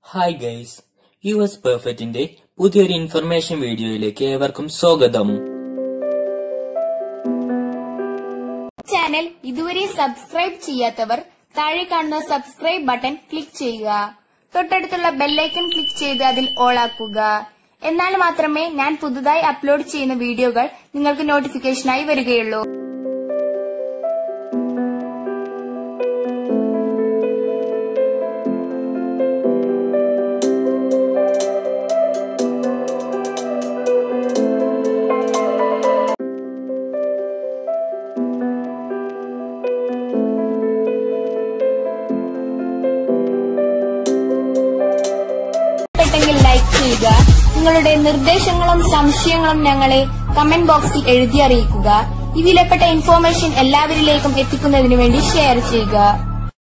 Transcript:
hi guys U S പെർഫെക്റ്റിന്റെ പുതിയൊരു information വീഡിയോയിലേക്ക് ഏവർക്കും സ്വാഗതം ചാനൽ ഇതുവരെ സബ്സ്ക്രൈബ് ചെയ്യാത്തവർ താഴെ കാണുന്ന സബ്സ്ക്രൈബ് ബട്ടൺ ക്ലിക്ക് ചെയ്യുക തൊട്ടടുത്തുള്ള ബെല്ലൈക്കൺ ക്ലിക്ക് ചെയ്ത് അതിൽ ഓൾ ആക്കുക എന്നാൽ മാത്രമേ ഞാൻ പുതുതായി അപ്ലോഡ് ചെയ്യുന്ന വീഡിയോകൾ നിങ്ങൾക്ക് നോട്ടിഫിക്കേഷനായി വരികയുള്ളൂ ഇഷ്ടപ്പെട്ടെങ്കിൽ ലൈക്ക് ചെയ്യുക നിങ്ങളുടെ നിർദ്ദേശങ്ങളും സംശയങ്ങളും ഞങ്ങളെ കമന്റ് ബോക്സിൽ എഴുതി അറിയിക്കുക ഈ വിലപ്പെട്ട ഇൻഫോർമേഷൻ എല്ലാവരിലേക്കും എത്തിക്കുന്നതിനു വേണ്ടി ഷെയർ ചെയ്യുക